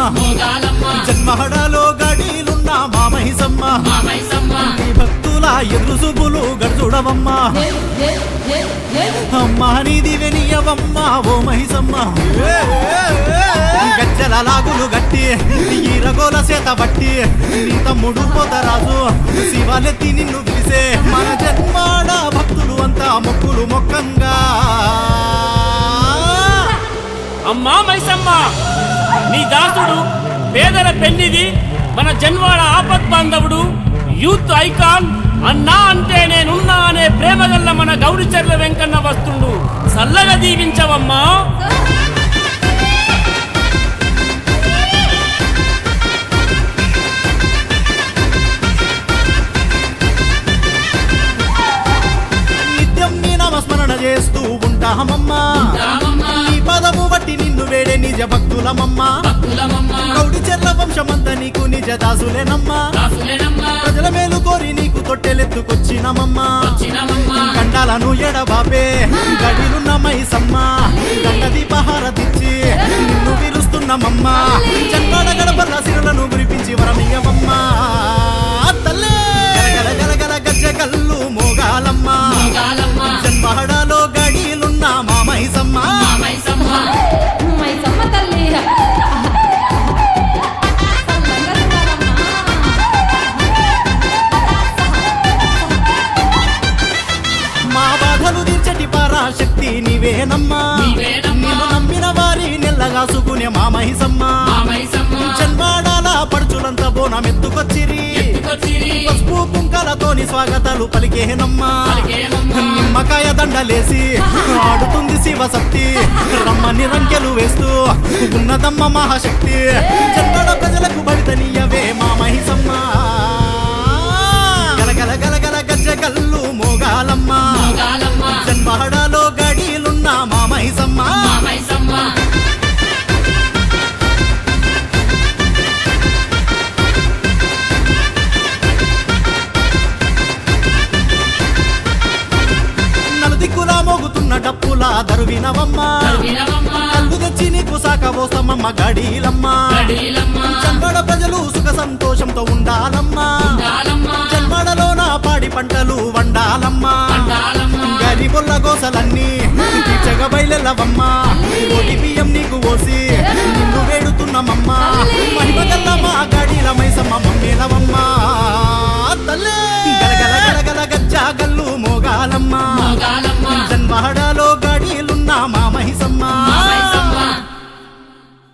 మోగాలమ్మ జన్మహడలో గడిలున్న మా మహిసమ్మ మా మైసమ్మ నీ భక్తుల ఎదురు సుబులు గడుచుడవమ్మా అమ్మా నీది వెనియవమ్మ ఓ మహిసమ్మ గజ్జల లాగులు గట్టి ఈరగోల చేత బట్టి నీ తమ్ముడు పోతరాజు శివాలెత్తి నిన్ను పిలిసే మన జన్మాడ భక్తులు అంతా మొక్కులు మొక్కంగా అమ్మా మైసమ్మ నీ దాసుడు పేదల పెన్నిది మన జన్వాడ ఆపత్ బాంధవుడు యూత్ ఐకాన్ అన్నా అంటే నేనున్నా అనే ప్రేమగల్ల మన గౌరిచర్ల వెంకన్న వస్తుండు చల్లగా దీవించవమ్మా నిత్యం నీ నామస్మరణ చేస్తూ ఉంటామమ్మా రామమ్మ నీ పదము బట్టి నిన్ను వేడే నిజ భక్తులమమ్మా భక్తులమమ్మ గౌడి చెర్ల వంశమంతా నీకు నిజ దాసులేనమ్మా దాసులేనమ్మ ప్రజల మేలు కోరి నీకు తొట్టెలెత్తుకొచ్చినమమ్మా చిన్నమమ్మ గండాలను ఎడబాపే గడిలున్న మైసమ్మ గండ దీపహారతిచ్చి నిన్ను పిలుస్తున్నామమ్మా జన్మడ గడపల సిరులను గురిపించి వరమియమమ్మా తల్లే గలగల గలగల గజ్జ కల్లు మోగాలమ్మ మోగాలమ్మ జన్మహడలో గడిలున్న మా మైసమ్మ మా మైసమ్మ మైసమ్మ తల్లి మా బాధలు తీర్చటి పరాశక్తి నీవేనమ్మా నీవేనమ్మా. నిన్ను నమ్మిన వారి నెల్లగాసుకునే మా మహిసమ్మ మా మైసమ్మ జన్మాడాల పడుచులంతా బోనమెత్తుకొచ్చిరి ఎత్తుకొచ్చిరి పసుపు కుంకాలతోని స్వాగతాలు పలికేనమ్మా పలికేనమ్మా. నిమ్మకాయ దండలేసి ఆడుతుంది శివశక్తి రమ్మని రంకెలు వేస్తూ ఉన్నదమ్మ మహాశక్తి జన్మడ ప్రజలకు బడితనీయవే మా మహిసమ్మ గలగల గలగల గజ్జ గల్లు మోగాలమ్మ మోగాలమ్మ జన్మహడలో గడిలున్న మా మహిసమ్మ మా మైసమ్మ నలుదిక్కులా మోగుతున్న డప్పుల దరువినవమ్మ వినవమ్మ కళ్ళు తెచ్చి నీకు సాకబోసమ్మమ్మ గడీలమ్మ గడీలమ్మ జన్మడ ప్రజలు సుఖ సంతోషంతో ఉండాలమ్మా ఉండాలమ్మ జన్మడలోన పాడి పంటలు వండాలమ్మా వండాలమ్మ గరిబొల్ల గోసలన్నీ తీర్చగ బయలెల్లవమ్మా ఓటి బియ్యం నీకు ఓసి నిన్ను వేడుతున్నామమ్మా మహిమగల్ల మా గడీల మైసమ్మ